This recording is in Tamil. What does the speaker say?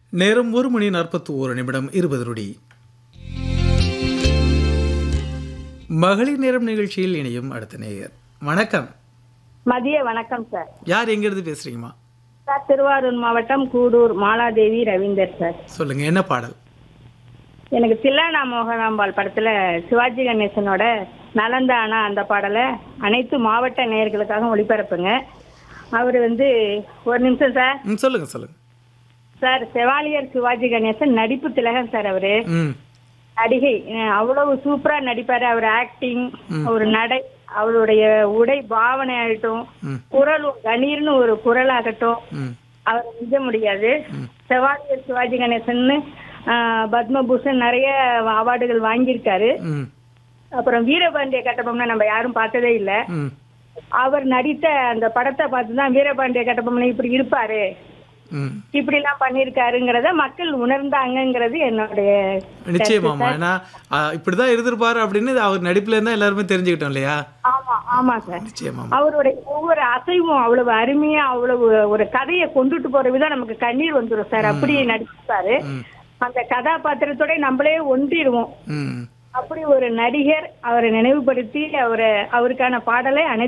நேரம் ஒரு மணி நாற்பத்தி ஒரு நிமிடம் இருபது நொடி மகளிர் நேரம் நிகழ்ச்சியில் இணையும் அடுத்த நேயர் வணக்கம் மதிய வணக்கம் சார் யார் எங்கிருந்து பேசுறீங்கம்மா சார் திருவாரூர் மாவட்டம் கூடூர் மாலாதேவி ரவீந்தர் சார் சொல்லுங்க என்ன பாடல் எனக்கு தில்லானா மோகனாம்பாள் படத்துல சிவாஜி கணேசனோட நலந்தானா அந்த பாடலை அனைத்து மாவட்ட நேயர்களுக்காக ஒளிபரப்புங்க அவர் வந்து ஒரு நிமிஷம் சார் ம் சொல்லுங்க சொல்லுங்க சார் செவாலியர் சிவாஜி கணேசன் நடிப்பு திலகம் சார் அவரு ம் நடிகை அஹ் அவ்வளவு சூப்பரா நடிப்பாரு அவர் ஆக்டிங் ஒரு நடை அவருடைய உடை பாவனை ஆகட்டும் ம். குரலும் கணீர்னு ஒரு குரலாகட்டும் ம் அவர் மிஞ்ச முடியாது செவாலியர் சிவாஜி கணேசன் பத்மபூஷன் நிறைய அவார்டுகள் வாங்கியிருக்காரு ம் அப்புறம் வீரபாண்டிய கட்டபொம்மனை நம்ம யாரும் பார்த்ததே இல்ல ம் அவர் நடித்த அந்த படத்தை பார்த்து தான் வீரபாண்டிய கட்டபொம்மன் இப்படி இருப்பாரு ம் இப்படி எல்லாம் பண்ணிருக்காருங்கிறத மக்கள் உணர்ந்தாங்கங்கிறது என்னுடைய நிச்சயமாம்மா ஏன்னா ஆ, இப்படிதான் இருந்திருப்பாரு அப்படின்னு அவர் நடிப்புல இருந்தா எல்லாருமே தெரிஞ்சுக்கிட்டோம் இல்லையா ஆமா ஆமா சார் நிச்சயமாம்மா அவருடைய ஒவ்வொரு அசைவும் அவ்வளவு அருமையா அவ்வளவு ஒரு கதையை கொண்டுட்டு போற விதம் நமக்கு கண்ணீர் வந்துரும் சார் அப்படி நடிச்சிருப்பாரு ம். அந்த கதாபாத்திரத்தோட நம்மளே ஒன்றிடுவோம் ம் அப்படி ஒரு நடிகர் அவரை நினைவுபடுத்தி அவரை அவருக்கான பாடலை அனைத்து